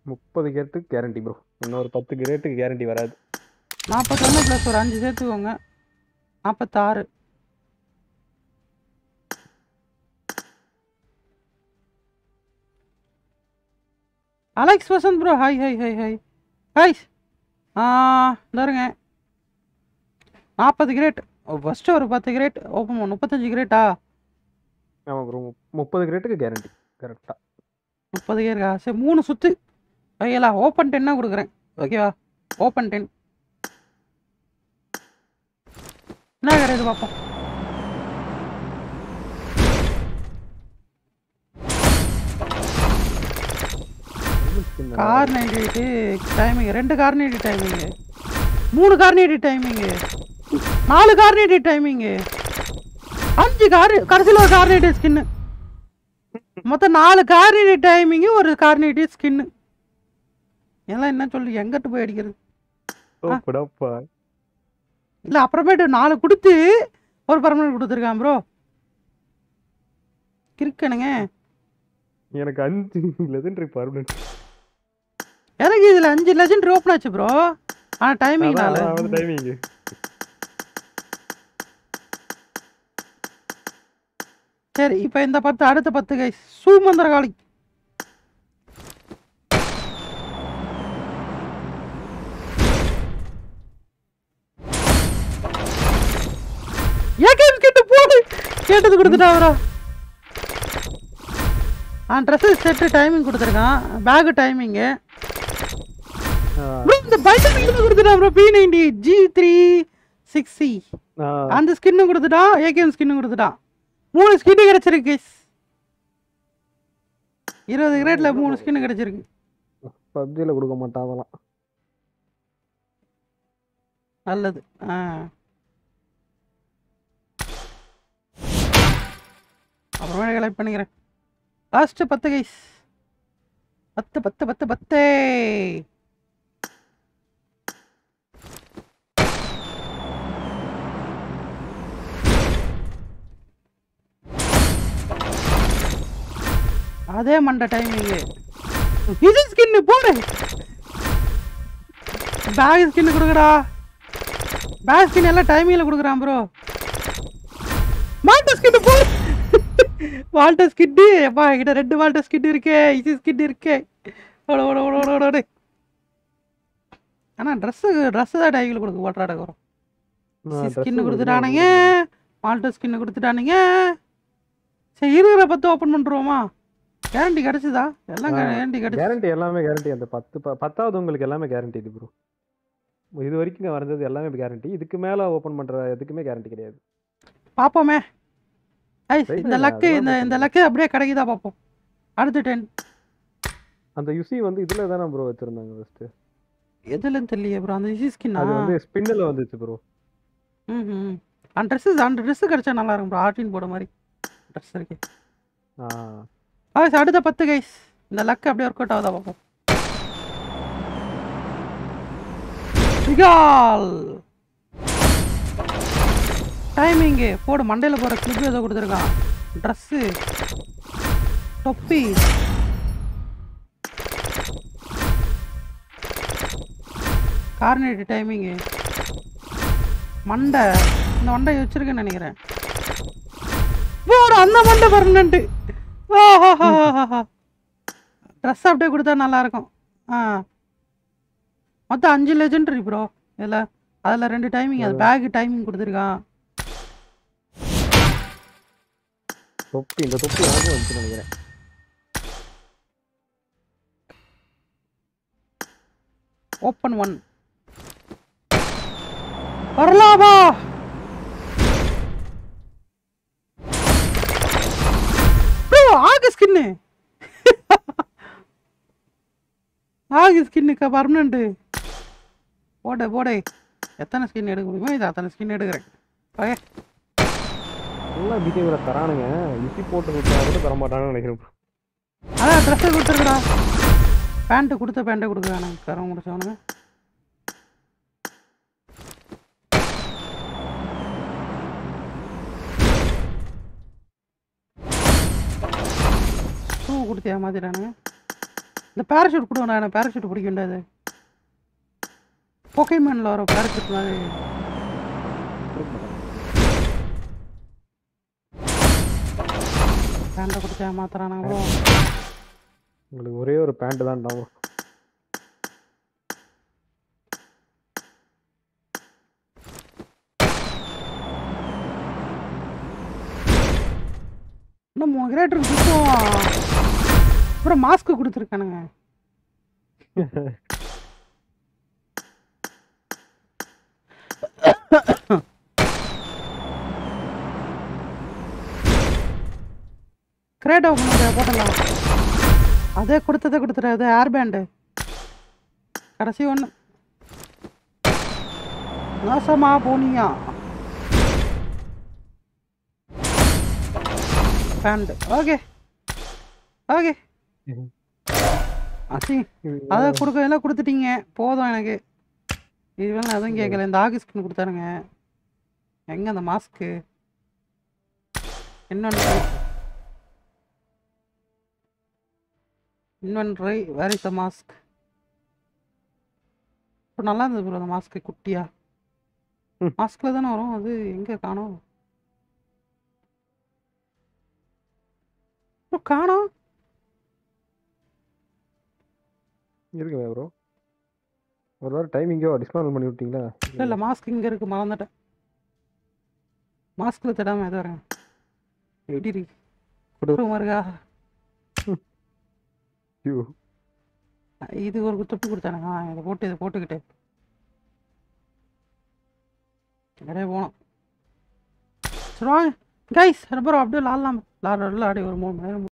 முப்பது கேரட்டுக்கு guarantee bro இன்னொரு பத்து கிரேட்டுக்கு கேரண்டி வராது நாற்பத்தொன்று ப்ளஸ் ஒரு அஞ்சு சேர்த்துக்கோங்க நாற்பத்தாறு Alex Vasanth bro hi hi hi hi hi ஆ இந்தாருங்க நாற்பது கிரேட் ஃபஸ்ட்டு ஒரு பத்து கிரேட் ஓப்பன் பண்ணு முப்பத்தஞ்சு கிரேட்டா ஆமாம் ப்ரோ முப்பது கிரேட்டுக்கு கேரண்டி கரெக்டாக முப்பது கிரேட்டா சரி மூணு சுத்து ஓகேலா ஓப்பன் டென்னாக கொடுக்குறேன் ஓகேவா ஓப்பன் டென் என்ன கிடையாது பார்ப்போம் கார் நைன்டி எயிட்டு டைமிங் ரெண்டு கார் நைன்டி டைமிங்கு மூணு கார் நைன்டி டைமிங்கு நாலு கார் நைன்டி டைமிங்கு அஞ்சு கார் கடைசியில் ஒரு கார் நைன்டி ஸ்கின்னு மொத்தம் நாலு கார் நைன்டி டைமிங்கு ஒரு கார் நைன்டி ஸ்கின்னு எல்லாம் என்ன சொல்லு எங்கிட்டு போய் அடிக்கிறது ஓப்படாப்பா இல்லை அப்புறமேட்டு நாலு கொடுத்து ஒரு பர்மனெண்ட் கொடுத்துருக்கான் ப்ரோ கிறுக்கணுங்க எனக்கு அஞ்சு லெஜெண்டரி பர்மனன்ட் எனக்கு இதில் அஞ்சு லெஜண்ட் ஓப்பன் ஆச்சு ப்ரோ ஆனால் டைமிங்னால டைமிங் சரி இப்போ இந்த பத்து அடுத்த பத்து கை சூமந்திர காளி ஏகேஎம் கிட்ட போடு கேட்டது கொடுத்துட்டா அவரா ஆ ட்ரெஸ்ஸு செட்டு டைமிங் கொடுத்துருக்கான் பேகு டைமிங்கு ப்ரோ இந்த பைசன் கிட்ட கொடுத்துட்டான் bro P ninety G three six C அந்த ஸ்கின்னு கொடுத்துட்டான் ஏகேஎம் ஸ்கின்னு கொடுத்துட்டான் மூணு ஸ்கின்னு கிடைச்சிருக்கு guys. இருபது கிரேட்ல மூணு ஸ்கின்னு கிடைச்சிருக்கு பப்ஜியில் கொடுக்க மாட்டான் அதெல்லாம் நல்லது ஆ அப்புறமே கலெக்ட் பண்ணிக்கிறேன் லாஸ்ட்டு பத்து கைஸ் பத்து பத்து பத்து பத்து அதே மண்ட டைமிங்கு இது ஸ்கின்னு போடு பேக் ஸ்கின் கொடுக்குறா பேக் ஸ்கின் எல்லாம் டைமிங்கில் கொடுக்குறான் ப்ரோ மால்டா ஸ்கின் போ வால்டர் ஸ்கிட்டு எப்பா என்கிட்ட ரெண்டு வால்டர் ஸ்கிட் இருக்கே இது ஸ்கிட் இருக்கே ஓட ஓட ஓட ஓட ஓட ஓட ஆனால் ட்ரெஸ்ஸு ட்ரெஸ்ஸு தான் டைமில் கொடுக்க ஓட்டுறாட வரும் ஸ்கின்னு கொடுத்துட்டானுங்க மால்டர் ஸ்கின்னு கொடுத்துட்டானுங்க சரி இருக்கிற பத்து ஓப்பன் பண்ணுறோமா கேரண்டி கிடச்சிதா எல்லாம் கேரண்டி கிடச்சி கேரண்டி எல்லாமே கேரண்டி அந்த பத்து ப- பத்தாவது உங்களுக்கு எல்லாமே கேரண்டி இது ப்ரோ இது வரைக்கும் இங்க வந்தது எல்லாமே கேரண்டி இதுக்கு மேல ஓபன் பண்ற எதுக்குமே கேரண்டி கிடையாது பார்ப்போமே ஐ Right இந்த தான், லக்கு அதுதான் இந்த இந்த பிரச்சனை. லக்கு அப்படியே கிடைக்குதா பார்ப்போம் அடுத்து டென் அந்த யுசி வந்து இதுல தானே ப்ரோ வச்சிருந்தாங்க ஃபர்ஸ்ட் எதுலன்னு தெரியலையே ப்ரோ அந்த இசி ஸ்கின்னா அது வந்து ஸ்பின்னில் வந்துச்சு ப்ரோ ம் ம் அந்த ட்ரெஸ்ஸு அந்த ட்ரெஸ்ஸு கிடச்சா நல்லா இருக்கும் ப்ரோ ஆர்டின் போட மாதிரி ட்ரெஸ் இருக்கு ஆ ஆ அடுத்த பத்து கைஸ் இந்த லக்கு அப்படியே ஒர்க் அவுட் ஆகுதா பார்ப்போம் சிகால் டைமிங்கு போடு மண்டையில் போகிற கிளிப் ஏதோ கொடுத்துருக்கான் ட்ரெஸ்ஸு தொப்பி கார்னேட் டைமிங்கு மண்டை இந்த மண்டை வச்சிருக்கேன்னு நினைக்கிறேன் போடு அந்த மண்டை பர்மனண்ட்டு ட்ரெஸ் அப்படியே கொடுத்தா நல்லா இருக்கும் ஆ மொத்தம் அஞ்சு லெஜெண்டரி ப்ரோ இதில் அதில் ரெண்டு டைமிங் அது பேக் டைமிங் கொடுத்துருக்கான் தொப்பி இந்த தொப்பி எனக்கும் வந்துச்சு நினைக்கிறேன் ஓப்பன் ஒன் வரலாமா ப்ரோ ஆகு ஸ்கின்னு ஆகு ஸ்கின்னுக்கா பர்மனண்ட்டு போட போடே எத்தனை ஸ்கின் எடுக்க முடியுமோ இது அத்தனை ஸ்கின் எடுக்கிறேன் ஓகே நல்லா பிஹேவியர் தரானுங்க யுசி போட்டு கொடுத்தா கூட தர மாட்டாங்கன்னு நினைக்கிறேன் bro. அதான் ட்ரெஸ்ஸை கொடுத்துருக்குடா பேண்ட்டு கொடுத்த பேண்ட்டை கொடுக்குறானே கரம் முடிச்சவனுங்க ஷூ கொடுத்து ஏமாத்திட்டானுங்க இந்த பேராஷூட் கொடுங்கண்ணா எனக்கு பேராஷூட் பிடிக்க வேண்டாது போக்கைமேனில் வர பேராஷூட் மாதிரி பேண்டை கொடுத்தா மாத்துறானுங்க ப்ரோ உங்களுக்கு ஒரே ஒரு பேண்ட் தான் ப்ரோ இன்னும் மூணு கிரேட்டர் சுத்தம் அப்புறம் மாஸ்க் கொடுத்துருக்கானுங்க கிரேட் ஓப்பன் பண்ணி போட்டலாம் அதே கொடுத்ததே கொடுத்துரு அது ஏர் பேண்டு கடைசி ஒன்று நாசமா போனியா பேண்ட் ஓகே ஓகே ம். அச்சி அதை கொடுக்க எல்லாம் கொடுத்துட்டீங்க போதும் எனக்கு இதுவே நான் எதுவும் கேட்கல இந்த ஆகஸ்ட்னு கொடுத்தாருங்க எங்க அந்த மாஸ்க்கு இன்னொன்று இன்னொன்று வேர் இஸ் த மாஸ்க் இப்போ நல்லா இருந்தது ப்ரோ அந்த மாஸ்க்கு குட்டியா ம். மாஸ்கில் தானே வரும் அது எங்கே காணோம் ப்ரோ காணோம் இருக்குங்க ப்ரோ ஒரு வாரம் டைமிங்கோ டிஸ்கவுண்ட் பண்ணி விட்டீங்களா இல்லை இல்லை மாஸ்க் இங்கே இருக்கு மறந்துட்டேன் மாஸ்கில் தடாம எது வரேன் எப்படி இருக்கு கொடூரமா இருக்கா ஐயோ இது ஒரு தொப்பி கொடுத்தானுங்க ஆ, இதை போட்டு இதை போட்டுக்கிட்டு நிறைய போனோம் சரி வாங்க கைஸ் அப்புறம் அப்படியே விளாட்லாம் விளாட்றதுல ஆடி ஒரு மூணு மணி நேரம்